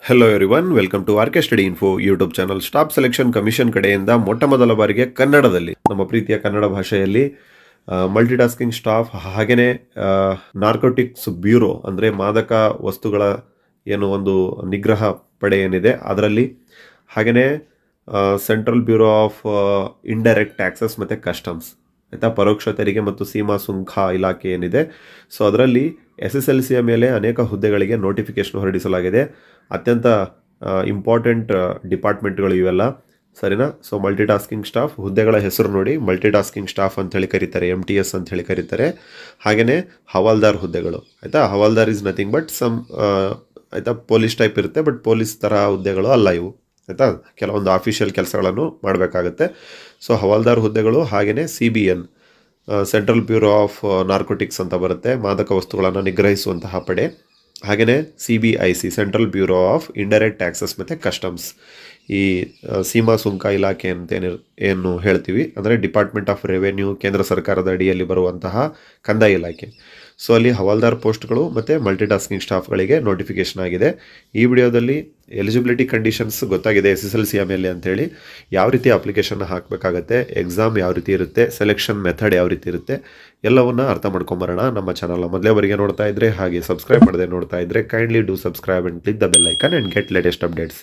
hello everyone welcome to RK study info YouTube channel staff selection commission ಕಡೆಯಿಂದ ಮೊಟ್ಟ ಮೊದಲ ಬಾರಿಗೆ ಕನ್ನಡದಲ್ಲಿ ನಮ್ಮ ಪ್ರೀತಿಯ ಕನ್ನಡ ಭಾಷೆಯಲ್ಲಿ ಮಲ್ಟಿಟಾಸ್ಕಿಂಗ್ ಸ್ಟಾಫ್ ಹಾಗೆಯೇ ನಾರ್ಕೋಟಿಕ್ಸ್ ಬ್ಯೂರೋ ಅಂದರೆ ಮಾದಕ ವಸ್ತುಗಳ ಏನು ಒಂದು ನಿಗ್ರಹ ಪಡೆ ಏನಿದೆ ಅದರಲ್ಲಿ ಹಾಗೆಯೇ central bureau of indirect taxes ಮತ್ತು ಕಸ್ಟಮ್ಸ್ ಆಯಿತಾ ಪರೋಕ್ಷ ತೆರಿಗೆ ಮತ್ತು ಸೀಮಾ ಸುಂಕ ಇಲಾಖೆ ಏನಿದೆ ಸೊ ಅದರಲ್ಲಿ ಎಸ್ ಎಸ್ ಎಲ್ ಸಿಯ ಮೇಲೆ ಅನೇಕ ಹುದ್ದೆಗಳಿಗೆ ನೋಟಿಫಿಕೇಶನ್ ಹೊರಡಿಸಲಾಗಿದೆ ಅತ್ಯಂತ ಇಂಪಾರ್ಟೆಂಟ್ ಡಿಪಾರ್ಟ್ಮೆಂಟ್ಗಳು ಇವೆಲ್ಲ ಸರಿನಾ ಸೊ ಮಲ್ಟಿಟಾಸ್ಕಿಂಗ್ ಸ್ಟಾಫ್ ಹುದ್ದೆಗಳ ಹೆಸರು ನೋಡಿ ಮಲ್ಟಿಟಾಸ್ಕಿಂಗ್ ಸ್ಟಾಫ್ ಅಂತ ಹೇಳಿ ಕರೀತಾರೆ ಎಮ್ ಟಿ ಎಸ್ ಅಂತ ಹೇಳಿ ಕರೀತಾರೆ ಹಾಗೆಯೇ ಹವಾಲ್ದಾರ್ ಹುದ್ದೆಗಳು ಆಯಿತಾ havaldar is nothing but some ಆಯಿತಾ ಪೊಲೀಸ್ ಟೈಪ್ ಇರುತ್ತೆ ಬಟ್ ಪೊಲೀಸ್ ಥರ ಹುದ್ದೆಗಳು ಅಲ್ಲ ಇವು ಆಯಿತಾ ಕೆಲವೊಂದು ಆಫಿಷಿಯಲ್ ಕೆಲಸಗಳನ್ನು ಮಾಡಬೇಕಾಗತ್ತೆ ಸೊ ಹವಾಲ್ದಾರ್ ಹುದ್ದೆಗಳು ಹಾಗೆಯೇ C B N central bureau of narcotics ಅಂತ ಬರುತ್ತೆ ಮಾದಕ ವಸ್ತುಗಳನ್ನು ನಿಗ್ರಹಿಸುವಂತಹ ಪಡೆ ಹಾಗೆಯೇ C B I C central bureau of indirect taxes ಮತ್ತು ಕಸ್ಟಮ್ಸ್ ಈ ಸೀಮಾ ಸುಂಕ ಇಲಾಖೆ ಅಂತೇನು ಏನು ಹೇಳ್ತೀವಿ ಅಂದರೆ ಡಿಪಾರ್ಟ್ಮೆಂಟ್ ಆಫ್ ರೆವೆನ್ಯೂ ಕೇಂದ್ರ ಸರ್ಕಾರದ ಅಡಿಯಲ್ಲಿ ಬರುವಂತಹ ಕಂದಾಯ ಇಲಾಖೆ ಸೊ ಅಲ್ಲಿ ಹವಾಲ್ದಾರ್ ಪೋಸ್ಟ್ಗಳು ಮತ್ತು ಮಲ್ಟಿಟಾಸ್ಕಿಂಗ್ ಸ್ಟಾಫ್ಗಳಿಗೆ ನೋಟಿಫಿಕೇಶನ್ ಆಗಿದೆ ಈ ವಿಡಿಯೋದಲ್ಲಿ ಎಲಿಜಿಬಿಲಿಟಿ ಕಂಡೀಷನ್ಸ್ ಗೊತ್ತಾಗಿದೆ ಎಸ್ ಎಸ್ ಎಲ್ ಸಿ ಮೇಲೆ ಅಂತೇಳಿ ಯಾವ ರೀತಿ ಅಪ್ಲಿಕೇಶನ್ ಹಾಕಬೇಕಾಗತ್ತೆ ಎಕ್ಸಾಮ್ ಯಾವ ರೀತಿ ಇರುತ್ತೆ ಸೆಲೆಕ್ಷನ್ ಮೆಥಡ್ ಯಾವ ರೀತಿ ಇರುತ್ತೆ ಎಲ್ಲವನ್ನ ಅರ್ಥ ಮಾಡ್ಕೊಂಬರೋಣ ನಮ್ಮ ಚಾನಲ್ನ ಮೊದಲೇವರೆಗೆ ನೋಡ್ತಾ ಇದ್ರೆ ಹಾಗೆ ಸಬ್ಸ್ಕ್ರೈಬ್ ಮಾಡದೆ ನೋಡ್ತಾ ಇದ್ರೆ kindly do subscribe and click the bell icon and get latest updates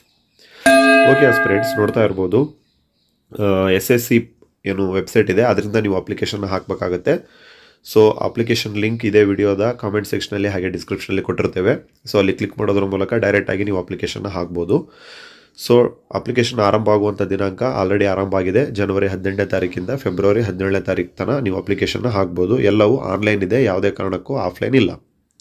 okay spreads ನೋಡ್ತಾ ಇರ್ಬೋದು ಎಸ್ ಎಸ್ ಸಿ ಏನು ವೆಬ್ಸೈಟ್ ಇದೆ ಅದರಿಂದ ನೀವು ಅಪ್ಲಿಕೇಶನ್ ಹಾಕಬೇಕಾಗತ್ತೆ ಸೊ ಅಪ್ಲಿಕೇಶನ್ ಲಿಂಕ್ ಇದೇ ವಿಡಿಯೋದ ಕಾಮೆಂಟ್ ಸೆಕ್ಷನಲ್ಲಿ ಹಾಗೆ ಡಿಸ್ಕ್ರಿಪ್ಷನಲ್ಲಿ ಕೊಟ್ಟಿರ್ತೇವೆ ಸೊ ಅಲ್ಲಿ ಕ್ಲಿಕ್ ಮಾಡೋದ್ರ ಮೂಲಕ ಡೈರೆಕ್ಟಾಗಿ ನೀವು ಅಪ್ಲಿಕೇಶನ್ನ ಹಾಕ್ಬೋದು ಸೊ ಅಪ್ಲಿಕೇಶನ್ ಆರಂಭ ಆಗುವಂಥ ದಿನಾಂಕ ಆಲ್ರೆಡಿ ಆರಂಭ ಆಗಿದೆ ಜನವರಿ ಹದಿನೆಂಟನೇ ತಾರೀಕಿಂದ ಫೆಬ್ರವರಿ ಹದಿನೇಳನೇ ತಾರೀಕು ತನಕ ನೀವು ಅಪ್ಲಿಕೇಶನ್ನ ಹಾಕ್ಬೋದು ಎಲ್ಲವೂ ಆನ್ಲೈನ್ ಇದೆ ಯಾವುದೇ ಕಾರಣಕ್ಕೂ ಆಫ್ಲೈನ್ ಇಲ್ಲ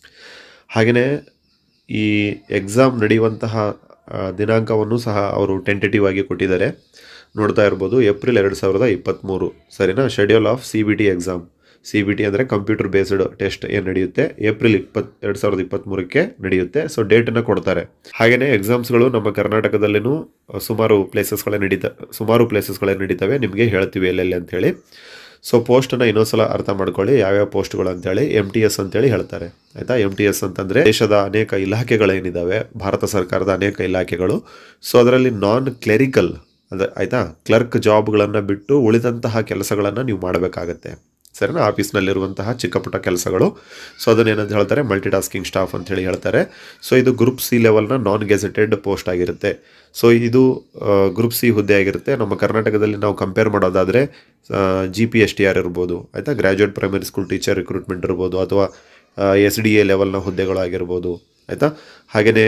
ಹಾಗೆಯೇ ಈ ಎಕ್ಸಾಮ್ ನಡೆಯುವಂತಹ ದಿನಾಂಕವನ್ನು ಸಹ ಅವರು ಟೆಂಟೇಟಿವ್ ಆಗಿ ಕೊಟ್ಟಿದ್ದಾರೆ ನೋಡ್ತಾ ಇರ್ಬೋದು ಏಪ್ರಿಲ್ ಎರಡು ಸಾವಿರದ ಇಪ್ಪತ್ತ್ಮೂರು ಸರಿನಾ schedule of C B T exam C B T ಅಂದರೆ ಕಂಪ್ಯೂಟರ್ ಬೇಸ್ಡ್ ಟೆಸ್ಟ್ ಏನು ನಡೆಯುತ್ತೆ ಏಪ್ರಿಲ್ ಇಪ್ಪತ್ತು ಎರಡು ಸಾವಿರದ ಇಪ್ಪತ್ತ್ಮೂರಕ್ಕೆ ನಡೆಯುತ್ತೆ ಸೊ ಡೇಟನ್ನು ಕೊಡ್ತಾರೆ ಹಾಗೆಯೇ ಎಕ್ಸಾಮ್ಸ್ಗಳು ನಮ್ಮ ಕರ್ನಾಟಕದಲ್ಲಿನೂ ಸುಮಾರು ಪ್ಲೇಸಸ್ಗಳೇ ನಡೀತಾ ಸುಮಾರು ಪ್ಲೇಸಸ್ಗಳೇ ನಡೀತವೆ ನಿಮಗೆ ಹೇಳ್ತೀವಿ ಎಲ್ಲೆಲ್ಲಿ ಅಂಥೇಳಿ ಸೊ ಪೋಸ್ಟನ್ನು ಇನ್ನೊಂದ್ಸಲ ಅರ್ಥ ಮಾಡ್ಕೊಳ್ಳಿ ಯಾವ್ಯಾವ ಪೋಸ್ಟ್ಗಳು ಅಂತೇಳಿ ಎಮ್ ಟಿ ಎಸ್ ಅಂತೇಳಿ ಹೇಳ್ತಾರೆ ಆಯಿತಾ ಎಮ್ ಟಿ ಎಸ್ ಅಂತಂದರೆ ದೇಶದ ಅನೇಕ ಇಲಾಖೆಗಳೇನಿದ್ದಾವೆ ಭಾರತ ಸರ್ಕಾರದ ಅನೇಕ ಇಲಾಖೆಗಳು ಸೊ ಅದರಲ್ಲಿ ನಾನ್ ಕ್ಲೆರಿಕಲ್ ಅದ ಆಯಿತಾ ಕ್ಲರ್ಕ್ ಜಾಬ್ಗಳನ್ನು ಬಿಟ್ಟು ಉಳಿದಂತಹ ಕೆಲಸಗಳನ್ನು ನೀವು ಮಾಡಬೇಕಾಗತ್ತೆ ಸರಿನಾ ಆಫೀಸ್ನಲ್ಲಿರುವಂತಹ ಚಿಕ್ಕ ಪುಟ್ಟ ಕೆಲಸಗಳು ಸೊ ಅದನ್ನೇನಂತ ಹೇಳ್ತಾರೆ ಮಲ್ಟಿಟಾಸ್ಕಿಂಗ್ ಸ್ಟಾಫ್ ಅಂತ ಹೇಳಿ ಹೇಳ್ತಾರೆ ಸೊ ಇದು ಗ್ರೂಪ್ ಸಿ ಲೆವೆಲ್ನ ನಾನ್ ಗೆಜೆಟೆಡ್ ಪೋಸ್ಟ್ ಆಗಿರುತ್ತೆ ಸೊ ಇದು ಗ್ರೂಪ್ ಸಿ ಹುದ್ದೆ ಆಗಿರುತ್ತೆ ನಮ್ಮ ಕರ್ನಾಟಕದಲ್ಲಿ ನಾವು ಕಂಪೇರ್ ಮಾಡೋದಾದರೆ G P S T R ಇರ್ಬೋದು ಆಯಿತಾ graduate primary school teacher recruitment ಇರ್ಬೋದು ಅಥವಾ ಎಸ್ ಡಿ ಎ ಲೆವೆಲ್ನ ಹುದ್ದೆಗಳಾಗಿರ್ಬೋದು ಆಯಿತಾ ಹಾಗೆಯೇ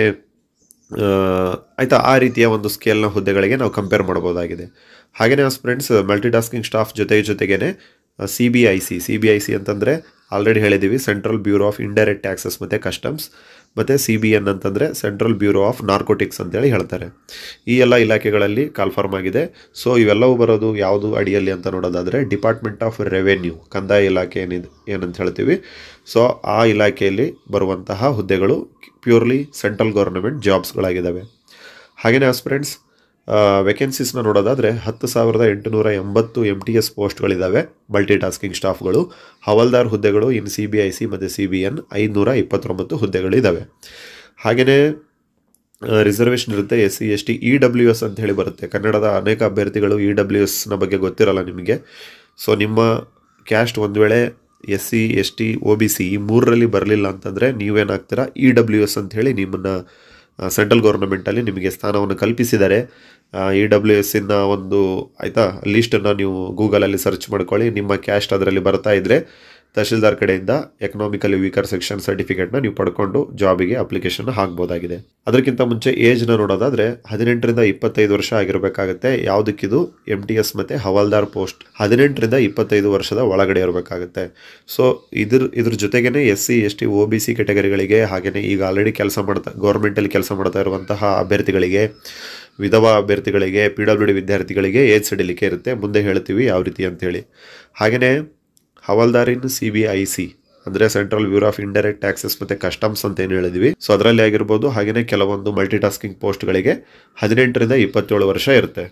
ಆಯಿತಾ ಆ ರೀತಿಯ ಒಂದು ಸ್ಕೇಲ್ನ ಹುದ್ದೆಗಳಿಗೆ ನಾವು ಕಂಪೇರ್ ಮಾಡ್ಬೋದಾಗಿದೆ ಹಾಗೆಯೇ ಫ್ರೆಂಡ್ಸ್ ಮಲ್ಟಿಟಾಸ್ಕಿಂಗ್ ಸ್ಟಾಫ್ ಜೊತೆ ಜೊತೆಗೇ C B I C C B I C ಅಂತಂದರೆ ಆಲ್ರೆಡಿ ಹೇಳಿದ್ದೀವಿ central bureau of indirect taxes ಮತ್ತು ಕಸ್ಟಮ್ಸ್ ಮತ್ತು ಸಿ ಬಿ ಎನ್ ಅಂತಂದರೆ ಸೆಂಟ್ರಲ್ ಬ್ಯೂರೋ ಆಫ್ ನಾರ್ಕೋಟಿಕ್ಸ್ ಅಂತೇಳಿ ಹೇಳ್ತಾರೆ ಈ ಎಲ್ಲ ಇಲಾಖೆಗಳಲ್ಲಿ ಕಾಲ್ಫಾರ್ಮ್ ಆಗಿದೆ ಸೊ ಇವೆಲ್ಲವೂ ಬರೋದು ಯಾವುದು ಅಡಿಯಲ್ಲಿ ಅಂತ ನೋಡೋದಾದರೆ ಡಿಪಾರ್ಟ್ಮೆಂಟ್ ಆಫ್ ರೆವೆನ್ಯೂ ಕಂದಾಯ ಇಲಾಖೆ ಏನಿದೆ ಏನಂತ ಹೇಳ್ತೀವಿ ಸೊ ಆ ಇಲಾಖೆಯಲ್ಲಿ ಬರುವಂತಹ ಹುದ್ದೆಗಳು ಪ್ಯೂರ್ಲಿ ಸೆಂಟ್ರಲ್ ಗೌರ್ನಮೆಂಟ್ ಜಾಬ್ಸ್ಗಳಾಗಿದ್ದಾವೆ ಹಾಗೆಯೇ ಆಸ್ಪಿರೆಂಟ್ಸ್ ವೇಕೆನ್ಸೀಸ್ನ ನೋಡೋದಾದರೆ ಹತ್ತು ಸಾವಿರದ ಎಂಟುನೂರ ಎಂಬತ್ತು ಎಮ್ ಟಿ ಎಸ್ ಪೋಸ್ಟ್ಗಳಿದ್ದಾವೆ ಮಲ್ಟಿ ಟಾಸ್ಕಿಂಗ್ ಸ್ಟಾಫ್ಗಳು ಹವಾಲ್ದಾರ್ ಹುದ್ದೆಗಳು in C B I C ಮತ್ತು ಸಿ ಬಿ ಎನ್ ಐದುನೂರ ಇಪ್ಪತ್ತೊಂಬತ್ತು ಹುದ್ದೆಗಳಿದ್ದಾವೆ ಹಾಗೆಯೇ ರಿಸರ್ವೇಷನ್ ಇರುತ್ತೆ S C S T E W S ಅಂತ ಹೇಳಿ ಬರುತ್ತೆ ಕನ್ನಡದ ಅನೇಕ ಅಭ್ಯರ್ಥಿಗಳು ಇ ಡಬ್ಲ್ಯೂ ಎಸ್ನ ಬಗ್ಗೆ ಗೊತ್ತಿರಲ್ಲ ನಿಮಗೆ ಸೊ ನಿಮ್ಮ ಕ್ಯಾಸ್ಟ್ ಒಂದು ವೇಳೆ S C S T O B C ಈ ಮೂರರಲ್ಲಿ ಬರಲಿಲ್ಲ ಅಂತಂದರೆ ನೀವೇನಾಗ್ತೀರಾ ಇ ಡಬ್ಲ್ಯೂ ಎಸ್ ಅಂತ ಹೇಳಿ ನಿಮ್ಮನ್ನು ಸೆಂಟ್ರಲ್ ಗೌರ್ನಮೆಂಟಲ್ಲಿ ನಿಮಗೆ ಸ್ಥಾನವನ್ನು ಕಲ್ಪಿಸಿದ್ದಾರೆ ಇ ಡಬ್ಲ್ಯೂ ಎಸ್ಸಿನ ಒಂದು ಆಯಿತಾ ಲೀಸ್ಟನ್ನು ನೀವು ಗೂಗಲಲ್ಲಿ ಸರ್ಚ್ ಮಾಡ್ಕೊಳ್ಳಿ ನಿಮ್ಮ ಕ್ಯಾಸ್ಟ್ ಅದರಲ್ಲಿ ಬರ್ತಾ ಇದ್ದರೆ ತಹಶೀಲ್ದಾರ್ ಕಡೆಯಿಂದ ಎಕನಾಮಿಕಲಿ ವೀಕರ್ ಸೆಕ್ಷನ್ ಸರ್ಟಿಫಿಕೇಟ್ನ ನೀವು ಪಡ್ಕೊಂಡು ಜಾಬಿಗೆ ಅಪ್ಲಿಕೇಶನ್ ಹಾಕ್ಬೋದಾಗಿದೆ ಅದಕ್ಕಿಂತ ಮುಂಚೆ ಏಜ್ನ ನೋಡೋದಾದರೆ ಹದಿನೆಂಟರಿಂದ ಇಪ್ಪತ್ತೈದು ವರ್ಷ ಆಗಿರಬೇಕಾಗುತ್ತೆ ಯಾವುದಕ್ಕಿದು ಎಮ್ ಟಿ ಎಸ್ ಮತ್ತು ಹವಾಲ್ದಾರ್ ಪೋಸ್ಟ್ ಹದಿನೆಂಟರಿಂದ ಇಪ್ಪತ್ತೈದು ವರ್ಷದ ಒಳಗಡೆ ಇರಬೇಕಾಗುತ್ತೆ ಸೊ ಇದ್ರ ಇದ್ರ ಜೊತೆಗೇ S C S T O B C ಕೆಟಗರಿಗಳಿಗೆ ಹಾಗೆಯೇ ಈಗ ಆಲ್ರೆಡಿ ಕೆಲಸ ಮಾಡ್ತಾ ಗೌರ್ಮೆಂಟಲ್ಲಿ ಕೆಲಸ ಮಾಡ್ತಾ ಇರುವಂತಹ ಅಭ್ಯರ್ಥಿಗಳಿಗೆ ವಿಧವಾ ಅಭ್ಯರ್ಥಿಗಳಿಗೆ ಪಿ ಡಬ್ಲ್ಯೂ ಡಿ ವಿದ್ಯಾರ್ಥಿಗಳಿಗೆ ಏಜ್ ಸಡಿಲಿಕೆ ಇರುತ್ತೆ ಮುಂದೆ ಹೇಳ್ತೀವಿ ಯಾವ ರೀತಿ ಅಂತೇಳಿ ಹಾಗೆಯೇ havaldar in C B I C ಅಂದರೆ central bureau of indirect taxes ಮತ್ತು ಕಸ್ಟಮ್ಸ್ ಅಂತ ಏನು ಹೇಳಿದ್ವಿ ಸೊ ಅದರಲ್ಲಿ ಆಗಿರ್ಬೋದು ಹಾಗೆಯೇ ಕೆಲವೊಂದು ಮಲ್ಟಿಟಾಸ್ಕಿಂಗ್ ಪೋಸ್ಟ್ಗಳಿಗೆ ಹದಿನೆಂಟರಿಂದ ಇಪ್ಪತ್ತೇಳು ವರ್ಷ ಇರುತ್ತೆ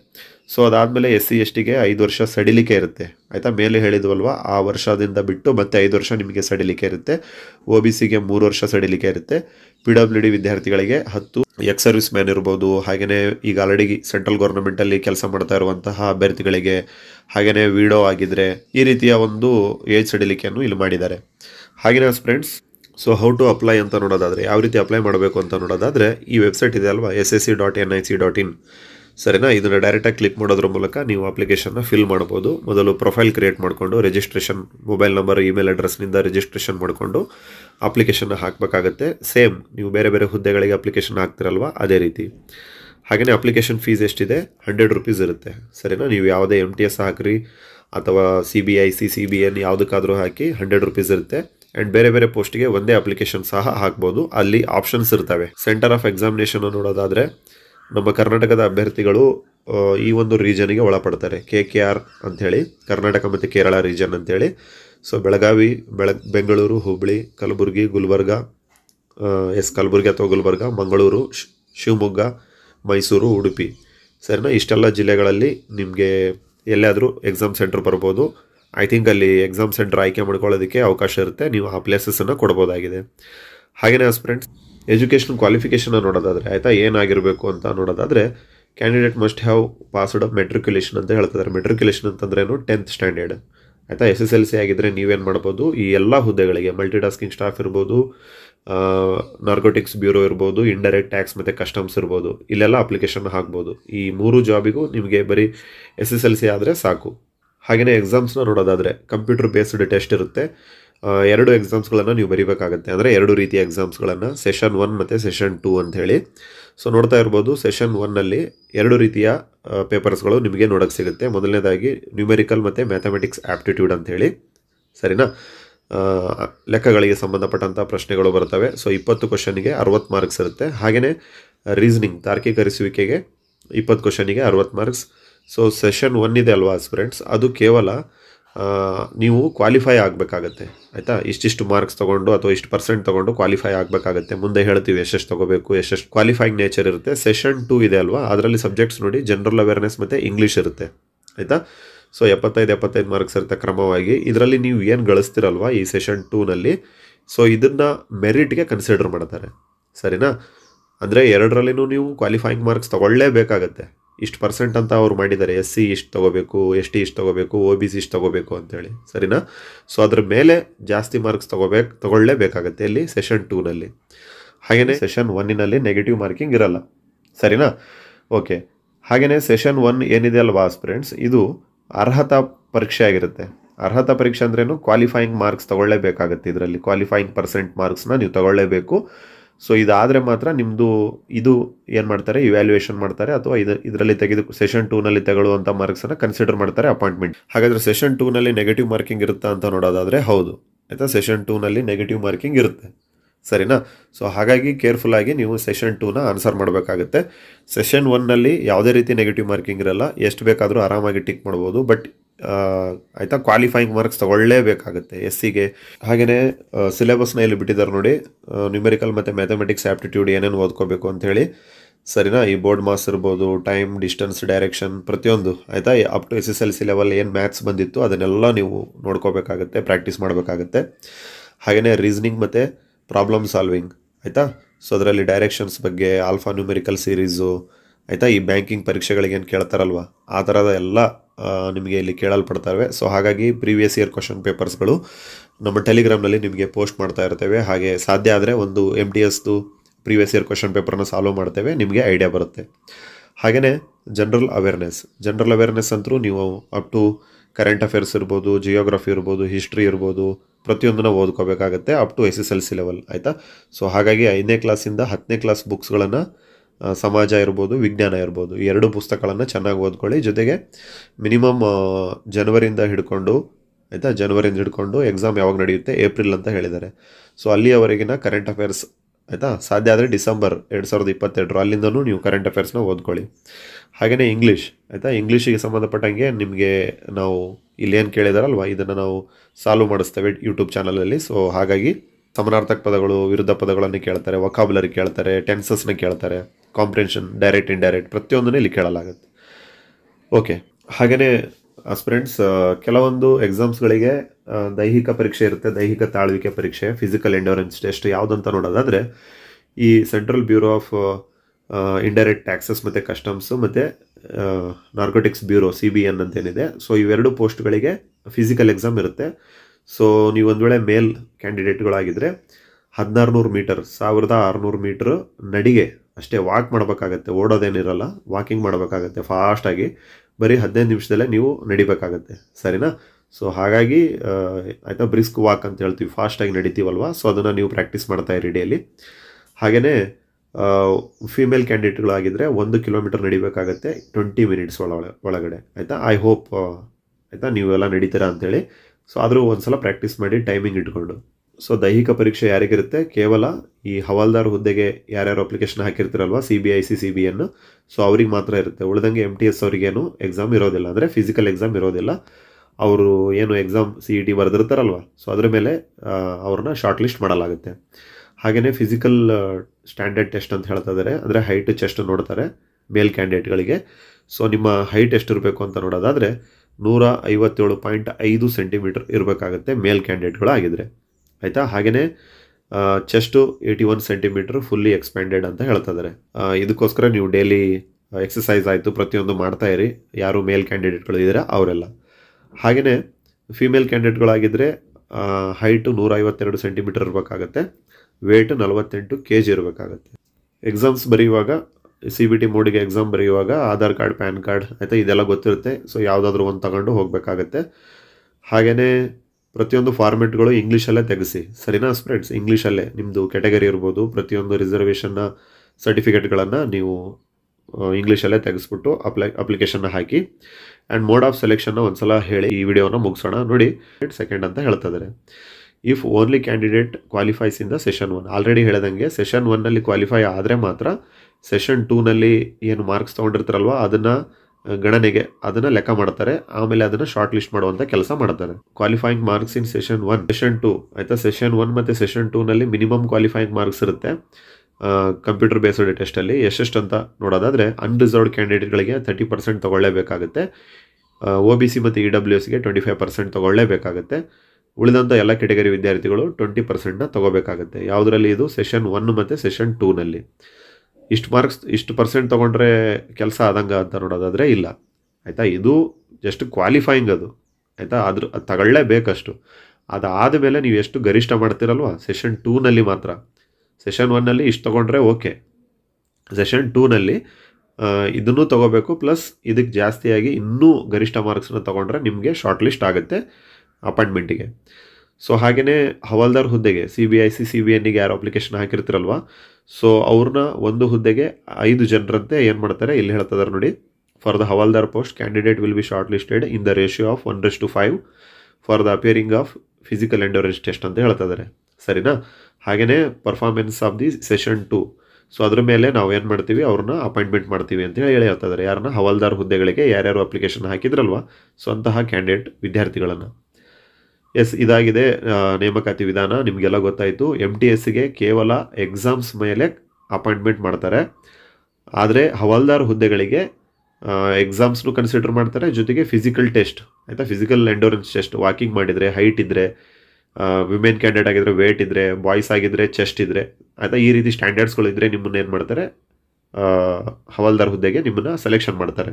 ಸೊ ಅದಾದಮೇಲೆ ಎಸ್ ಸಿ ಎಸ್ ಟಿಗೆ ಐದು ವರ್ಷ ಸಡಿಲಿಕೆ ಇರುತ್ತೆ ಆಯಿತಾ ಮೇಲೆ ಹೇಳಿದ್ವಲ್ವ ಆ ವರ್ಷದಿಂದ ಬಿಟ್ಟು ಮತ್ತೆ ಐದು ವರ್ಷ ನಿಮಗೆ ಸಡಿಲಿಕೆ ಇರುತ್ತೆ ಒ ಬಿ ಸಿಗೆ ಮೂರು ವರ್ಷ ಸಡಿಲಿಕೆ ಇರುತ್ತೆ ಪಿ ಡಬ್ಲ್ಯೂ ಡಿ ವಿದ್ಯಾರ್ಥಿಗಳಿಗೆ ಹತ್ತು ಎಕ್ಸ್ ಸರ್ವಿಸ್ ಮ್ಯಾನ್ ಇರ್ಬೋದು ಹಾಗೆಯೇ ಈಗ ಆಲ್ರೆಡಿ ಸೆಂಟ್ರಲ್ ಗೌರ್ಮೆಂಟಲ್ಲಿ ಕೆಲಸ ಮಾಡ್ತಾ ಇರುವಂತಹ ಅಭ್ಯರ್ಥಿಗಳಿಗೆ ಹಾಗೆಯೇ ವಿಡೋ ಆಗಿದ್ದರೆ ಈ ರೀತಿಯ ಒಂದು ಏಜ್ ಸಡಿಲಿಕೆಯನ್ನು ಇಲ್ಲಿ ಮಾಡಿದ್ದಾರೆ ಹಾಗೆಯೇ friends so how to apply ಅಂತ ನೋಡೋದಾದರೆ ಯಾವ ರೀತಿ ಅಪ್ಲೈ ಮಾಡಬೇಕು ಅಂತ ನೋಡೋದಾದರೆ ಈ ವೆಬ್ಸೈಟ್ ಇದೆ ಅಲ್ವಾ S S C dot N I C dot in ಸರಿನಾ ಇದನ್ನು ಡೈರೆಕ್ಟಾಗಿ ಕ್ಲಿಕ್ ಮಾಡೋದ್ರ ಮೂಲಕ ನೀವು ಅಪ್ಲಿಕೇಶನ್ನ ಫಿಲ್ ಮಾಡ್ಬೋದು ಮೊದಲು ಪ್ರೊಫೈಲ್ ಕ್ರಿಯೇಟ್ ಮಾಡಿಕೊಂಡು ರಿಜಿಸ್ಟ್ರೇಷನ್ ಮೊಬೈಲ್ ನಂಬರ್ ಇಮೇಲ್ ಅಡ್ರೆಸ್ನಿಂದ ರಿಜಿಸ್ಟ್ರೇಷನ್ ಮಾಡಿಕೊಂಡು ಅಪ್ಲಿಕೇಶನ್ನ ಹಾಕಬೇಕಾಗತ್ತೆ ಸೇಮ್ ನೀವು ಬೇರೆ ಬೇರೆ ಹುದ್ದೆಗಳಿಗೆ ಅಪ್ಲಿಕೇಶನ್ ಹಾಕ್ತಿರಲ್ವ ಅದೇ ರೀತಿ ಹಾಗೆಯೇ ಅಪ್ಲಿಕೇಶನ್ ಫೀಸ್ ಎಷ್ಟಿದೆ ಹಂಡ್ರೆಡ್ ರುಪೀಸ್ ಇರುತ್ತೆ ಸರಿನಾ ನೀವು ಯಾವುದೇ ಎಮ್ ಟಿ ಎಸ್ ಹಾಕ್ರಿ ಅಥವಾ C B I C C B N ಯಾವುದಕ್ಕಾದರೂ ಹಾಕಿ ಹಂಡ್ರೆಡ್ ರುಪೀಸ್ ಇರುತ್ತೆ ಆ್ಯಂಡ್ ಬೇರೆ ಬೇರೆ ಪೋಸ್ಟ್ಗೆ ಒಂದೇ ಅಪ್ಲಿಕೇಶನ್ ಸಹ ಹಾಕ್ಬೋದು ಅಲ್ಲಿ ಆಪ್ಷನ್ಸ್ ಇರ್ತವೆ ಸೆಂಟರ್ ಆಫ್ ಎಕ್ಸಾಮಿನೇಷನ್ ನೋಡೋದಾದರೆ ನಮ್ಮ ಕರ್ನಾಟಕದ ಅಭ್ಯರ್ಥಿಗಳು ಆ, ಈ ಒಂದು ರೀಜನಿಗೆ ಒಳಪಡ್ತಾರೆ ಕೆ ಕೆ ಆರ್ ಅಂಥೇಳಿ ಕರ್ನಾಟಕ ಮತ್ತು ಕೇರಳ ರೀಜನ್ ಅಂತೇಳಿ ಸೊ ಬೆಳಗಾವಿ ಬೆಳ ಬೆಂಗಳೂರು ಹುಬ್ಬಳ್ಳಿ ಕಲಬುರಗಿ ಗುಲ್ಬರ್ಗ ಆ, ಎಸ್ ಕಲಬುರಗಿ ಅಥವಾ ಗುಲ್ಬರ್ಗ ಮಂಗಳೂರು ಶ್- ಶಿವಮೊಗ್ಗ ಮೈಸೂರು ಉಡುಪಿ ಸರಿನಾ ಇಷ್ಟೆಲ್ಲ ಜಿಲ್ಲೆಗಳಲ್ಲಿ ನಿಮಗೆ ಎಲ್ಲಾದರೂ ಎಕ್ಸಾಮ್ ಸೆಂಟರ್ ಬರ್ಬೋದು ಐ ಥಿಂಕ್ ಅಲ್ಲಿ ಎಕ್ಸಾಮ್ ಸೆಂಟರ್ ಆಯ್ಕೆ ಮಾಡ್ಕೊಳ್ಳೋದಕ್ಕೆ ಅವಕಾಶ ಇರುತ್ತೆ ನೀವು ಆ ಪ್ಲೇಸಸನ್ನು ಕೊಡ್ಬೋದಾಗಿದೆ ಹಾಗೆಯೇ ಫ್ರೆಂಡ್ಸ್ ಎಜುಕೇಷನ್ ಕ್ವಾಲಿಫಿಕೇಷನ್ ನೋಡೋದಾದರೆ ಆಯಿತಾ ಏನಾಗಿರಬೇಕು ಅಂತ ನೋಡೋದಾದರೆ candidate must have passed matriculation ಅಂತ ಹೇಳ್ತಿದ್ದಾರೆ ಮೆಟ್ರಿಕ್ಯುಲೇಷನ್ ಅಂತಂದ್ರೇನು ಟೆಂತ್ ಸ್ಟ್ಯಾಂಡರ್ಡ್ ಆಯಿತಾ ಎಸ್ ಎಸ್ ಎಲ್ ಸಿ ಆಗಿದ್ದರೆ ನೀವೇನು ಮಾಡ್ಬೋದು ಈ ಎಲ್ಲ ಹುದ್ದೆಗಳಿಗೆ ಮಲ್ಟಿಟಾಸ್ಕಿಂಗ್ ಸ್ಟಾಫ್ ಇರ್ಬೋದು ನಾರ್ಕೋಟಿಕ್ಸ್ ಬ್ಯೂರೋ ಇರ್ಬೋದು ಇಂಡೈರೆಕ್ಟ್ ಟ್ಯಾಕ್ಸ್ ಮತ್ತು ಕಸ್ಟಮ್ಸ್ ಇರ್ಬೋದು ಇಲ್ಲೆಲ್ಲ ಅಪ್ಲಿಕೇಶನ್ ಹಾಕ್ಬೋದು ಈ ಮೂರು ಜಾಬಿಗೂ ನಿಮಗೆ ಬರೀ ಎಸ್ ಎಸ್ ಎಲ್ ಸಿ ಆದರೆ ಸಾಕು ಹಾಗೆಯೇ ಎಕ್ಸಾಮ್ಸ್ನ ನೋಡೋದಾದರೆ ಕಂಪ್ಯೂಟರ್ ಬೇಸ್ಡ್ ಟೆಸ್ಟ್ ಇರುತ್ತೆ ಆ, ಎರಡು ಎಕ್ಸಾಮ್ಸ್ಗಳನ್ನು ನೀವು ಬರೀಬೇಕಾಗತ್ತೆ ಅಂದರೆ ಎರಡು ರೀತಿಯ ಎಕ್ಸಾಮ್ಸ್ಗಳನ್ನು ಸೆಷನ್ ಒನ್ ಮತ್ತು ಸೆಷನ್ ಟೂ ಅಂತ ಹೇಳಿ ಸೊ ನೋಡ್ತಾ ಇರ್ಬೋದು ಸೆಷನ್ ಒನ್ನಲ್ಲಿ ಎರಡು ರೀತಿಯ ಪೇಪರ್ಸ್ಗಳು ನಿಮಗೆ ನೋಡೋಕ್ಕೆ ಸಿಗುತ್ತೆ ಮೊದಲನೇದಾಗಿ ನ್ಯೂಮೆರಿಕಲ್ ಮತ್ತು ಮ್ಯಾಥಮೆಟಿಕ್ಸ್ ಆ್ಯಪ್ಟಿಟ್ಯೂಡ್ ಅಂತ ಹೇಳಿ ಸರಿನಾ ಆ, ಲೆಕ್ಕಗಳಿಗೆ ಸಂಬಂಧಪಟ್ಟಂಥ ಪ್ರಶ್ನೆಗಳು ಬರ್ತವೆ ಸೊ ಇಪ್ಪತ್ತು ಕ್ವಶನಿಗೆ ಅರವತ್ತು ಮಾರ್ಕ್ಸ್ ಇರುತ್ತೆ ಹಾಗೆಯೇ ರೀಸನಿಂಗ್ ತಾರ್ಕಿಕರಿಸುವಿಕೆಗೆ ಇಪ್ಪತ್ತು ಕ್ವಶನಿಗೆ ಅರವತ್ತು ಮಾರ್ಕ್ಸ್ ಸೊ ಸೆಷನ್ ಒನ್ ಇದೆ ಅಲ್ವಾ ಫ್ರೆಂಡ್ಸ್ ಅದು ಕೇವಲ ಆ, ನೀವು ಕ್ವಾಲಿಫೈ ಆಗಬೇಕಾಗತ್ತೆ ಆಯಿತಾ ಇಷ್ಟಿಷ್ಟು ಮಾರ್ಕ್ಸ್ ತೊಗೊಂಡು ಅಥವಾ ಇಷ್ಟು ಪರ್ಸೆಂಟ್ ತೊಗೊಂಡು ಕ್ವಾಲಿಫೈ ಆಗಬೇಕಾಗತ್ತೆ ಮುಂದೆ ಹೇಳ್ತೀವಿ ಎಷ್ಟೆಷ್ಟು ತೊಗೋಬೇಕು ಎಷ್ಟೆಷ್ಟು ಕ್ವಾಲಿಫೈಯಿಂಗ್ ನೇಚರ್ ಇರುತ್ತೆ ಸೆಷನ್ ಟೂ ಇದೆ ಅಲ್ವಾ ಅದರಲ್ಲಿ ಸಬ್ಜೆಕ್ಟ್ಸ್ ನೋಡಿ ಜನರಲ್ ಅವೇರ್ನೆಸ್ ಮತ್ತು ಇಂಗ್ಲೀಷ್ ಇರುತ್ತೆ ಆಯಿತಾ ಸೊ ಎಪ್ಪತ್ತೈದು ಎಪ್ಪತ್ತೈದು ಮಾರ್ಕ್ಸ್ ಇರುತ್ತೆ ಕ್ರಮವಾಗಿ ಇದರಲ್ಲಿ ನೀವು ಏನು ಗಳಿಸ್ತಿರಲ್ವಾ ಈ ಸೆಷನ್ ಟೂನಲ್ಲಿ ಸೊ ಇದನ್ನು ಮೆರಿಟ್ಗೆ ಕನ್ಸಿಡರ್ ಮಾಡ್ತಾರೆ ಸರಿನಾ ಅಂದರೆ ಎರಡರಲ್ಲಿನೂ ನೀವು ಕ್ವಾಲಿಫೈಯಿಂಗ್ ಮಾರ್ಕ್ಸ್ ತೊಗೊಳ್ಳೇಬೇಕಾಗತ್ತೆ ಇಷ್ಟು ಪರ್ಸೆಂಟ್ ಅಂತ ಅವ್ರು ಮಾಡಿದ್ದಾರೆ ಎಸ್ ಸಿ ಇಷ್ಟು ತೊಗೋಬೇಕು ಎಸ್ ಟಿ ಇಷ್ಟು ತೊಗೋಬೇಕು ಒ ಬಿ ಸಿ ಇಷ್ಟು ತೊಗೋಬೇಕು ಅಂತೇಳಿ ಸರಿನಾ ಸೊ ಅದ್ರ ಮೇಲೆ ಜಾಸ್ತಿ ಮಾರ್ಕ್ಸ್ ತೊಗೋಬೇಕು ತೊಗೊಳ್ಳೇಬೇಕಾಗತ್ತೆ ಇಲ್ಲಿ ಸೆಷನ್ ಟೂನಲ್ಲಿ ಹಾಗೆಯೇ ಸೆಷನ್ ಒನ್ನಿನಲ್ಲಿ ನೆಗೆಟಿವ್ ಮಾರ್ಕಿಂಗ್ ಇರಲ್ಲ ಸರಿನಾ ಓಕೆ ಹಾಗೆಯೇ ಸೆಷನ್ ಒನ್ ಏನಿದೆ ಅಲ್ವಾ ಫ್ರೆಂಡ್ಸ್ ಇದು ಅರ್ಹತಾ ಪರೀಕ್ಷೆ ಆಗಿರುತ್ತೆ ಅರ್ಹತಾ ಪರೀಕ್ಷೆ ಅಂದ್ರೇನು ಕ್ವಾಲಿಫೈಯಿಂಗ್ ಮಾರ್ಕ್ಸ್ ತಗೊಳ್ಳೇಬೇಕಾಗತ್ತೆ ಇದರಲ್ಲಿ ಕ್ವಾಲಿಫೈಯಿಂಗ್ ಪರ್ಸೆಂಟ್ ಮಾರ್ಕ್ಸ್ನ ನೀವು ತಗೊಳ್ಳೇಬೇಕು ಸೊ ಇದಾದರೆ ಮಾತ್ರ ನಿಮ್ಮದು ಇದು ಏನು ಮಾಡ್ತಾರೆ ಇವ್ಯಾಲ್ಯೂಯೇಷನ್ ಮಾಡ್ತಾರೆ ಅಥವಾ ಇದು ಇದರಲ್ಲಿ ತೆಗೆದು ಸೆಷನ್ ಟೂನಲ್ಲಿ ತಗೊಳ್ಳುವಂಥ ಮಾರ್ಕ್ಸನ್ನು ಕನ್ಸಿಡರ್ ಮಾಡ್ತಾರೆ ಅಪಾಯಿಂಟ್ಮೆಂಟ್ ಹಾಗಾದರೆ ಸೆಷನ್ ಟೂನಲ್ಲಿ ನೆಗೆಟಿವ್ ಮಾರ್ಕಿಂಗ್ ಇರುತ್ತಾ ಅಂತ ನೋಡೋದಾದರೆ ಹೌದು ಆಯಿತಾ ಸೆಷನ್ ಟೂನಲ್ಲಿ ನೆಗೆಟಿವ್ ಮಾರ್ಕಿಂಗ್ ಇರುತ್ತೆ ಸರಿನಾ ಸೊ ಹಾಗಾಗಿ ಕೇರ್ಫುಲ್ ಆಗಿ ನೀವು ಸೆಷನ್ ಟೂನ ಆನ್ಸರ್ ಮಾಡಬೇಕಾಗುತ್ತೆ ಸೆಷನ್ ಒನ್ನಲ್ಲಿ ಯಾವುದೇ ರೀತಿ ನೆಗೆಟಿವ್ ಮಾರ್ಕಿಂಗ್ ಇರಲ್ಲ ಎಷ್ಟು ಬೇಕಾದರೂ ಆರಾಮಾಗಿ ಟಿಕ್ ಮಾಡ್ಬೋದು ಬಟ್ ಆಯಿತಾ ಕ್ವಾಲಿಫೈಯಿಂಗ್ ಮಾರ್ಕ್ಸ್ ತಗೊಳ್ಳೇಬೇಕಾಗುತ್ತೆ ಎಸ್ ಸಿಗೆ ಹಾಗೆಯೇ ಸಿಲೆಬಸ್ನ ಇಲ್ಲಿ ಬಿಟ್ಟಿದ್ದಾರೆ ನೋಡಿ ನ್ಯೂಮೆರಿಕಲ್ ಮತ್ತು ಮ್ಯಾಥಮೆಟಿಕ್ಸ್ ಆ್ಯಪ್ಟಿಟ್ಯೂಡ್ ಏನೇನು ಓದ್ಕೋಬೇಕು ಅಂತೇಳಿ ಸರಿನಾ ಈ ಬೋರ್ಡ್ ಮಾಸ್ ಇರ್ಬೋದು ಟೈಮ್ ಡಿಸ್ಟೆನ್ಸ್ ಡೈರೆಕ್ಷನ್ ಪ್ರತಿಯೊಂದು ಆಯಿತಾ up to S S L C level ಏನು ಮ್ಯಾಥ್ಸ್ ಬಂದಿತ್ತು ಅದನ್ನೆಲ್ಲ ನೀವು ನೋಡ್ಕೋಬೇಕಾಗತ್ತೆ ಪ್ರಾಕ್ಟೀಸ್ ಮಾಡಬೇಕಾಗತ್ತೆ ಹಾಗೆಯೇ ರೀಸನಿಂಗ್ ಮತ್ತು ಪ್ರಾಬ್ಲಮ್ ಸಾಲ್ವಿಂಗ್ ಆಯಿತಾ ಸೊ ಅದರಲ್ಲಿ ಡೈರೆಕ್ಷನ್ಸ್ ಬಗ್ಗೆ ಆಲ್ಫಾ ನ್ಯೂಮೆರಿಕಲ್ ಸೀರೀಸು ಆಯಿತಾ ಈ ಬ್ಯಾಂಕಿಂಗ್ ಪರೀಕ್ಷೆಗಳಿಗೆ ಏನು ಕೇಳ್ತಾರಲ್ವ ಆ ಥರದ ಎಲ್ಲ ಆ, ನಿಮಗೆ ಇಲ್ಲಿ ಕೇಳಲ್ಪಡ್ತವೆ ಸೊ ಹಾಗಾಗಿ ಪ್ರೀವಿಯಸ್ ಇಯರ್ ಕ್ವಶನ್ ಪೇಪರ್ಸ್ಗಳು ನಮ್ಮ ಟೆಲಿಗ್ರಾಮ್ನಲ್ಲಿ ನಿಮಗೆ ಪೋಸ್ಟ್ ಮಾಡ್ತಾ ಇರ್ತೇವೆ ಹಾಗೆ ಸಾಧ್ಯ ಆದರೆ ಒಂದು ಎಮ್ ಟಿ ಎಸ್ದು ಪ್ರೀವಿಯಸ್ ಇಯರ್ ಕ್ವಶನ್ ಪೇಪರ್ನ ಸಾಲ್ವ್ ಮಾಡ್ತೇವೆ ನಿಮಗೆ ಐಡಿಯಾ ಬರುತ್ತೆ ಹಾಗೆಯೇ ಜನರಲ್ ಅವೇರ್ನೆಸ್ ಜನರಲ್ ಅವೇರ್ನೆಸ್ ಅಂತರೂ ನೀವು ಅಪ್ ಟು ಕರೆಂಟ್ ಅಫೇರ್ಸ್ ಇರ್ಬೋದು ಜಿಯೋಗ್ರಫಿ ಇರ್ಬೋದು ಹಿಸ್ಟ್ರಿ ಇರ್ಬೋದು ಪ್ರತಿಯೊಂದನ್ನು ಓದ್ಕೋಬೇಕಾಗತ್ತೆ up to S S L C level ಆಯಿತಾ ಸೊ ಹಾಗಾಗಿ ಐದನೇ ಕ್ಲಾಸಿಂದ ಹತ್ತನೇ ಕ್ಲಾಸ್ ಬುಕ್ಸ್ಗಳನ್ನು ಸಮಾಜ ಇರ್ಬೋದು ವಿಜ್ಞಾನ ಇರ್ಬೋದು ಈ ಎರಡು ಪುಸ್ತಕಗಳನ್ನು ಚೆನ್ನಾಗಿ ಓದ್ಕೊಳ್ಳಿ ಜೊತೆಗೆ ಮಿನಿಮಮ್ ಜನವರಿಯಿಂದ ಹಿಡ್ಕೊಂಡು ಆಯಿತಾ ಜನವರಿಯಿಂದ ಹಿಡ್ಕೊಂಡು ಎಕ್ಸಾಮ್ ಯಾವಾಗ ನಡೆಯುತ್ತೆ ಏಪ್ರಿಲ್ ಅಂತ ಹೇಳಿದ್ದಾರೆ ಸೊ ಅಲ್ಲಿಯವರೆಗಿನ ಕರೆಂಟ್ ಅಫೇರ್ಸ್ ಆಯಿತಾ ಸಾಧ್ಯ ಆದರೆ ಡಿಸೆಂಬರ್ ಎರಡು ಸಾವಿರದ ಇಪ್ಪತ್ತೆರಡರ ಅಲ್ಲಿಂದನೂ ನೀವು ಕರೆಂಟ್ ಅಫೇರ್ಸ್ನ ಓದ್ಕೊಳ್ಳಿ ಹಾಗೆಯೇ ಇಂಗ್ಲೀಷ್ ಆಯಿತಾ ಇಂಗ್ಲೀಷಿಗೆ ಸಂಬಂಧಪಟ್ಟಂಗೆ ನಿಮಗೆ ನಾವು ಇಲ್ಲೇನು ಕೇಳಿದಾರಲ್ವ ಇದನ್ನು ನಾವು ಸಾಲ್ವ್ ಮಾಡಿಸ್ತೇವೆ ಯೂಟ್ಯೂಬ್ ಚಾನಲಲ್ಲಿ ಸೊ ಹಾಗಾಗಿ ಸಮನಾರ್ಥಕ ಪದಗಳು ವಿರುದ್ಧ ಪದಗಳನ್ನು ಕೇಳ್ತಾರೆ ವಕಾಬುಲರಿ ಕೇಳ್ತಾರೆ ಟೆನ್ಸಸ್ನ ಕೇಳ್ತಾರೆ ಕಾಂಪ್ರೆನ್ಷನ್ ಡೈರೆಕ್ಟ್ ಇಂಡೈರೆಕ್ಟ್ ಪ್ರತಿಯೊಂದನ್ನು ಇಲ್ಲಿ ಕೇಳಲಾಗುತ್ತೆ ಓಕೆ ಹಾಗೆಯೇ ಸ್ಪ್ರೆಂಡ್ಸ್ ಕೆಲವೊಂದು ಎಕ್ಸಾಮ್ಸ್ಗಳಿಗೆ ದೈಹಿಕ ಪರೀಕ್ಷೆ ಇರುತ್ತೆ ದೈಹಿಕ ತಾಳ್ವಿಕೆ ಪರೀಕ್ಷೆ ಫಿಸಿಕಲ್ ಎಂಡೋರೆನ್ಸ್ ಟೆಸ್ಟ್ ಯಾವುದಂತ ನೋಡೋದಾದರೆ ಈ central bureau of indirect taxes ಮತ್ತು ಕಸ್ಟಮ್ಸು ಮತ್ತು narcotics bureau C B N ಅಂತೇನಿದೆ ಸೊ ಇವೆರಡು ಪೋಸ್ಟ್ಗಳಿಗೆ ಫಿಸಿಕಲ್ ಎಕ್ಸಾಮ್ ಇರುತ್ತೆ ಸೊ ನೀವು ಒಂದು ವೇಳೆ ಮೇಲ್ ಕ್ಯಾಂಡಿಡೇಟ್ಗಳಾಗಿದ್ದರೆ ಹದಿನಾರು ನೂರು ಮೀಟರ್ ಸಾವಿರದ ಆರುನೂರು ಮೀಟ್ರ್ ನಡಿಗೆ ಅಷ್ಟೇ ವಾಕ್ ಮಾಡಬೇಕಾಗತ್ತೆ ಓಡೋದೇನಿರಲ್ಲ ವಾಕಿಂಗ್ ಮಾಡಬೇಕಾಗತ್ತೆ ಫಾಸ್ಟಾಗಿ ಬರೀ ಹದಿನೈದು ನಿಮಿಷದಲ್ಲೇ ನೀವು ನಡಿಬೇಕಾಗತ್ತೆ ಸರಿನಾ ಸೊ ಹಾಗಾಗಿ ಆಯಿತಾ ಬ್ರಿಸ್ಕ್ ವಾಕ್ ಅಂತ ಹೇಳ್ತೀವಿ ಫಾಸ್ಟಾಗಿ ನಡಿತೀವಲ್ವ ಸೊ ಅದನ್ನು ನೀವು ಪ್ರಾಕ್ಟೀಸ್ ಮಾಡ್ತಾ ಇರಿ ಡೈಲಿ ಹಾಗೆಯೇ ಫೀಮೇಲ್ ಕ್ಯಾಂಡಿಡೇಟ್ಗಳಾಗಿದ್ದರೆ ಒಂದು ಕಿಲೋಮೀಟರ್ ನಡಿಬೇಕಾಗತ್ತೆ ಟ್ವೆಂಟಿ ಮಿನಿಟ್ಸ್ ಒಳ ಒಳಗಡೆ ಆಯಿತಾ ಐ ಹೋಪ್ ಆಯಿತಾ ನೀವೆಲ್ಲ ನಡೀತೀರಾ ಅಂತೇಳಿ ಸೊ ಆದರೂ ಒಂದು ಸಲ ಪ್ರಾಕ್ಟೀಸ್ ಮಾಡಿ ಟೈಮಿಂಗ್ ಇಟ್ಕೊಂಡು ಸೊ ದೈಹಿಕ ಪರೀಕ್ಷೆ ಯಾರಿಗಿರುತ್ತೆ ಕೇವಲ ಈ ಹವಾಲ್ದಾರ್ ಹುದ್ದೆಗೆ ಯಾರ್ಯಾರು ಅಪ್ಲಿಕೇಶನ್ ಹಾಕಿರ್ತಾರಲ್ವ C B I C C B ಎನ್ನು ಸೊ ಅವ್ರಿಗೆ ಮಾತ್ರ ಇರುತ್ತೆ ಉಳಿದಂಗೆ ಎಮ್ ಟಿ ಎಸ್ ಅವ್ರಿಗೇನು ಎಕ್ಸಾಮ್ ಇರೋದಿಲ್ಲ ಅಂದರೆ ಫಿಸಿಕಲ್ ಎಕ್ಸಾಮ್ ಇರೋದಿಲ್ಲ ಅವರು ಏನು ಎಕ್ಸಾಮ್ ಸಿ ಇ ಟಿ ಬರೆದಿರ್ತಾರಲ್ವ ಸೊ ಅದ್ರ ಮೇಲೆ ಅವ್ರನ್ನ ಶಾರ್ಟ್ ಲಿಸ್ಟ್ ಮಾಡಲಾಗುತ್ತೆ ಹಾಗೆಯೇ ಫಿಸಿಕಲ್ ಸ್ಟ್ಯಾಂಡರ್ಡ್ ಟೆಸ್ಟ್ ಅಂತ ಹೇಳ್ತಾ ಇದ್ದಾರೆ ಅಂದರೆ ಹೈಟ್ ಚೆಸ್ಟ್ ನೋಡ್ತಾರೆ ಮೇಲ್ ಕ್ಯಾಂಡಿಡೇಟ್ಗಳಿಗೆ ಸೊ ನಿಮ್ಮ ಹೈಟ್ ಎಷ್ಟಿರಬೇಕು ಅಂತ ನೋಡೋದಾದರೆ ನೂರ ಐವತ್ತೇಳು ಪಾಯಿಂಟ್ ಐದು ಸೆಂಟಿಮೀಟರ್ ಇರಬೇಕಾಗುತ್ತೆ ಮೇಲ್ ಕ್ಯಾಂಡಿಡೇಟ್ಗಳು ಆಗಿದ್ರೆ ಆಯಿತಾ ಹಾಗೆಯೇ chest eighty one centimetre fully expanded ಅಂತ ಹೇಳ್ತಾ ಇದ್ದಾರೆ ಇದಕ್ಕೋಸ್ಕರ ನೀವು ಡೈಲಿ ಎಕ್ಸಸೈಸ್ ಆಯಿತು ಪ್ರತಿಯೊಂದು ಮಾಡ್ತಾ ಇರಿ ಯಾರು ಮೇಲ್ ಕ್ಯಾಂಡಿಡೇಟ್ಗಳು ಇದ್ದೀರಾ ಅವರೆಲ್ಲ ಹಾಗೆಯೇ ಫಿಮೇಲ್ ಕ್ಯಾಂಡಿಡೇಟ್ಗಳಾಗಿದ್ದರೆ ಹೈಟು ನೂರ ಐವತ್ತೆರಡು ಸೆಂಟಿಮೀಟರ್ ಇರಬೇಕಾಗತ್ತೆ ವೇಟ್ ನಲವತ್ತೆಂಟು ಕೆ ಜಿ ಇರಬೇಕಾಗತ್ತೆ ಎಕ್ಸಾಮ್ಸ್ ಬರೆಯುವಾಗ ಸಿ ಬಿ ಟಿ ಮೋಡಿಗೆ ಎಕ್ಸಾಮ್ ಬರೆಯುವಾಗ ಆಧಾರ್ ಕಾರ್ಡ್ ಪ್ಯಾನ್ ಕಾರ್ಡ್ ಆಯಿತಾ ಇದೆಲ್ಲ ಗೊತ್ತಿರುತ್ತೆ ಸೊ ಯಾವುದಾದ್ರೂ ಒಂದು ತಗೊಂಡು ಹೋಗಬೇಕಾಗತ್ತೆ ಹಾಗೆಯೇ ಪ್ರತಿಯೊಂದು ಫಾರ್ಮೆಟ್ಗಳು ಇಂಗ್ಲೀಷಲ್ಲೇ ತೆಗೆಸಿ ಸರಿನಾ ಸ್ಪ್ರೆಡ್ಸ್ ಇಂಗ್ಲೀಷಲ್ಲೇ ನಿಮ್ಮದು ಕೆಟಗರಿ ಇರ್ಬೋದು ಪ್ರತಿಯೊಂದು ರಿಸರ್ವೇಷನ್ನ ಸರ್ಟಿಫಿಕೇಟ್ಗಳನ್ನು ನೀವು ಇಂಗ್ಲೀಷಲ್ಲೇ ತೆಗೆಸ್ಬಿಟ್ಟು ಅಪ್ಲೈ ಅಪ್ಲಿಕೇಶನ್ನ ಹಾಕಿ ಆ್ಯಂಡ್ ಮೋಡ್ ಆಫ್ ಸೆಲೆಕ್ಷನ್ನ ಒಂದ್ಸಲ ಹೇಳಿ ಈ ವಿಡಿಯೋನ ಮುಗಿಸೋಣ ನೋಡಿ ಸೆಕೆಂಡ್ ಅಂತ ಹೇಳ್ತಾ ಇದ್ದಾರೆ if only candidate qualifies in the session one already ಹೇಳ್ದಂಗೆ ಸೆಷನ್ ಒನ್ನಲ್ಲಿ ಕ್ವಾಲಿಫೈ ಆದರೆ ಮಾತ್ರ ಸೆಷನ್ ಟೂನಲ್ಲಿ ಏನು ಮಾರ್ಕ್ಸ್ ತೊಗೊಂಡಿರ್ತಾರಲ್ವ ಅದನ್ನು ಗಣನೆಗೆ ಅದನ್ನು ಲೆಕ್ಕ ಮಾಡ್ತಾರೆ ಆಮೇಲೆ ಅದನ್ನು ಶಾರ್ಟ್ ಲಿಸ್ಟ್ ಮಾಡುವಂಥ ಕೆಲಸ ಮಾಡ್ತಾರೆ qualifying marks in session one session two ಆಯಿತಾ ಸೆಷನ್ ಒನ್ ಮತ್ತು ಸೆಷನ್ ಟೂನಲ್ಲಿ ಮಿನಿಮಮ್ ಕ್ವಾಲಿಫೈಯಿಂಗ್ ಮಾರ್ಕ್ಸ್ ಇರುತ್ತೆ ಕಂಪ್ಯೂಟರ್ ಬೇಸ್ಡ್ ಟೆಸ್ಟಲ್ಲಿ ಎಷ್ಟೆಷ್ಟು ಅಂತ ನೋಡೋದಾದರೆ ಅನ್ರಿಸರ್ವ್ಡ್ ಕ್ಯಾಂಡಿಡೇಟ್ಗಳಿಗೆ ತರ್ಟಿ ಪರ್ಸೆಂಟ್ ತೊಗೊಳ್ಳೇಬೇಕಾಗುತ್ತೆ ಒ ಬಿ ಸಿ ಮತ್ತು ಇ ಡಬ್ಲ್ಯೂ ಎಸ್ಗೆ ಟ್ವೆಂಟಿ ಫೈವ್ ಪರ್ಸೆಂಟ್ ತೊಗೊಳ್ಳೇಬೇಕಾಗುತ್ತೆ ಉಳಿದಂಥ ಎಲ್ಲ ಕೆಟಗರಿ ವಿದ್ಯಾರ್ಥಿಗಳು ಟ್ವೆಂಟಿ ಪರ್ಸೆಂಟ್ನ ತೊಗೋಬೇಕಾಗುತ್ತೆ ಯಾವುದರಲ್ಲಿ ಇದು ಸೆಷನ್ ಒನ್ ಮತ್ತು ಸೆಷನ್ ಟೂನಲ್ಲಿ ಇಷ್ಟು ಮಾರ್ಕ್ಸ್ ಇಷ್ಟು ಪರ್ಸೆಂಟ್ ತೊಗೊಂಡ್ರೆ ಕೆಲಸ ಆದಂಗೆ ಅಂತ ನೋಡೋದಾದರೆ ಇಲ್ಲ ಆಯಿತಾ ಇದು ಜಸ್ಟ್ ಕ್ವಾಲಿಫೈಯಿಂಗ್ ಅದು ಆಯಿತಾ ಅದ್ರ ಅದು ತಗೊಳ್ಳೇಬೇಕಷ್ಟು ಅದಾದ ಮೇಲೆ ನೀವು ಎಷ್ಟು ಗರಿಷ್ಠ ಮಾಡ್ತೀರಲ್ವ ಸೆಷನ್ ಟೂನಲ್ಲಿ ಮಾತ್ರ ಸೆಷನ್ ಒನ್ನಲ್ಲಿ ಇಷ್ಟು ತೊಗೊಂಡ್ರೆ ಓಕೆ ಸೆಷನ್ ಟೂನಲ್ಲಿ ಇದನ್ನು ತೊಗೋಬೇಕು ಪ್ಲಸ್ ಇದಕ್ಕೆ ಜಾಸ್ತಿಯಾಗಿ ಇನ್ನೂ ಗರಿಷ್ಠ ಮಾರ್ಕ್ಸ್ನ ತೊಗೊಂಡ್ರೆ ನಿಮಗೆ ಶಾರ್ಟ್ ಲಿಸ್ಟ್ ಆಗುತ್ತೆ ಅಪಾಯಿಂಟ್ಮೆಂಟಿಗೆ ಸೊ ಹಾಗೆಯೇ ಹವಾಲ್ದಾರ್ ಹುದ್ದೆಗೆ C B I C C B ಎನ್ನಿಗೆ ಯಾರು ಅಪ್ಲಿಕೇಶನ್ ಹಾಕಿರ್ತಿರಲ್ವ ಸೊ ಅವ್ರನ್ನ ಒಂದು ಹುದ್ದೆಗೆ ಐದು ಜನರಂತೆ ಏನು ಮಾಡ್ತಾರೆ ಇಲ್ಲಿ ಹೇಳ್ತಿದ್ದಾರೆ ನೋಡಿ ಫಾರ್ ದ ಹವಾಲ್ದಾರ್ post candidate will be short listed in the ratio of one is to five for the appearing of physical endurance test ಅಂತ ಹೇಳ್ತಾ ಇದ್ದಾರೆ ಸರಿನಾ ಹಾಗೆಯೇ performance of the session two so ಅದ್ರ ಮೇಲೆ ನಾವು ಏನು ಮಾಡ್ತೀವಿ ಅವ್ರನ್ನ ಅಪಾಯಿಂಟ್ಮೆಂಟ್ ಮಾಡ್ತೀವಿ ಅಂತ ಹೇಳಿ ಹೇಳ್ತಾ ಇದ್ದಾರೆ ಯಾರನ್ನ ಹವಾಲ್ದಾರ್ ಹುದ್ದೆಗಳಿಗೆ ಯಾರ್ಯಾರು ಅಪ್ಲಿಕೇಶನ್ ಹಾಕಿದ್ರಲ್ವ ಸೊ ಅಂತಹ ಕ್ಯಾಂಡಿಡೇಟ್ ವಿದ್ಯಾರ್ಥಿಗಳನ್ನು ಎಸ್ ಇದಾಗಿದೆ ನೇಮಕಾತಿ ವಿಧಾನ ನಿಮಗೆಲ್ಲ ಗೊತ್ತಾಯಿತು ಎಮ್ ಟಿ ಎಸ್ಸಿಗೆ ಕೇವಲ ಎಕ್ಸಾಮ್ಸ್ ಮೇಲೆ ಅಪಾಯಿಂಟ್ಮೆಂಟ್ ಮಾಡ್ತಾರೆ ಆದರೆ ಹವಾಲ್ದಾರ್ ಹುದ್ದೆಗಳಿಗೆ ಎಕ್ಸಾಮ್ಸ್ನು ಕನ್ಸಿಡರ್ ಮಾಡ್ತಾರೆ ಜೊತೆಗೆ ಫಿಸಿಕಲ್ ಟೆಸ್ಟ್ ಆಯಿತಾ ಫಿಸಿಕಲ್ ಎಂಡೋರೆನ್ಸ್ ಟೆಸ್ಟ್ ವಾಕಿಂಗ್ ಮಾಡಿದರೆ ಹೈಟ್ ಇದ್ದರೆ ವಿಮೆನ್ ಕ್ಯಾಂಡಿಡೇಟ್ ಆಗಿದ್ರೆ ವೇಟ್ ಇದ್ದರೆ ಬಾಯ್ಸ್ ಆಗಿದ್ದರೆ ಚೆಸ್ಟ್ ಇದ್ದರೆ ಆಯಿತಾ ಈ ರೀತಿ ಸ್ಟ್ಯಾಂಡರ್ಡ್ಸ್ಗಳು ಇದ್ದರೆ ನಿಮ್ಮನ್ನು ಏನು ಮಾಡ್ತಾರೆ ಹವಾಲ್ದಾರ್ ಹುದ್ದೆಗೆ ನಿಮ್ಮನ್ನು ಸೆಲೆಕ್ಷನ್ ಮಾಡ್ತಾರೆ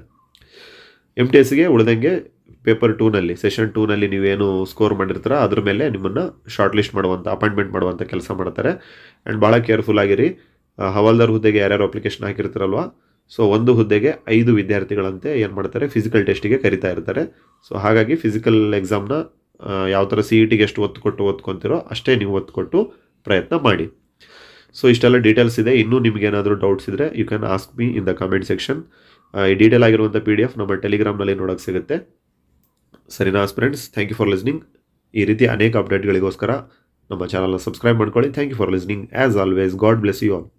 ಎಮ್ ಟಿ ಎಸ್ಗೆ ಉಳಿದಂಗೆ ಪೇಪರ್ ಟೂನಲ್ಲಿ ಸೆಷನ್ ಟೂನಲ್ಲಿ ನೀವೇನು ಸ್ಕೋರ್ ಮಾಡಿರ್ತೀರ ಅದ್ರ ಮೇಲೆ ನಿಮ್ಮನ್ನು ಶಾರ್ಟ್ ಲಿಸ್ಟ್ ಮಾಡುವಂಥ ಅಪಾಯಿಂಟ್ಮೆಂಟ್ ಮಾಡುವಂಥ ಕೆಲಸ ಮಾಡ್ತಾರೆ ಆ್ಯಂಡ್ ಭಾಳ ಕೇರ್ಫುಲ್ ಆಗಿರಿ ಹವಾಲ್ದಾರ್ ಹುದ್ದೆಗೆ ಯಾರ್ಯಾರು ಅಪ್ಲಿಕೇಶನ್ ಹಾಕಿರ್ತಾರಲ್ವ ಸೊ ಒಂದು ಹುದ್ದೆಗೆ ಐದು ವಿದ್ಯಾರ್ಥಿಗಳಂತೆ ಏನು ಮಾಡ್ತಾರೆ ಫಿಸಿಕಲ್ ಟೆಸ್ಟಿಗೆ ಕರಿತಾ ಇರ್ತಾರೆ ಸೊ ಹಾಗಾಗಿ ಫಿಸಿಕಲ್ ಎಕ್ಸಾಮ್ನ ಯಾವ ಥರ ಸಿ ಇ ಟಿಗೆ ಎಷ್ಟು ಒತ್ತು ಕೊಟ್ಟು ಓದ್ಕೊತಿರೋ ಅಷ್ಟೇ ನೀವು ಒತ್ತು ಕೊಟ್ಟು ಪ್ರಯತ್ನ ಮಾಡಿ ಸೊ ಇಷ್ಟೆಲ್ಲ ಡೀಟೇಲ್ಸ್ ಇದೆ ಇನ್ನೂ ನಿಮಗೇನಾದರೂ ಡೌಟ್ಸ್ ಇದ್ದರೆ you can ask me in the comment section ಈ ಡೀಟೇಲ್ ಆಗಿರುವಂಥ ಪಿ ಡಿ ಎಫ್ ನಮ್ಮ ಟೆಲಿಗ್ರಾಮ್ನಲ್ಲಿ ನೋಡೋಕ್ಕೆ ಸಿಗುತ್ತೆ ಸರಿನಾ friends thank you for listening ಈ ರೀತಿ ಅನೇಕ ಅಪ್ಡೇಟ್ಗಳಿಗೋಸ್ಕರ ನಮ್ಮ ಚಾನಲ್ನ ಸಬ್ಸ್ಕ್ರೈಬ್ ಮಾಡ್ಕೊಳ್ಳಿ thank you for listening as always God bless you all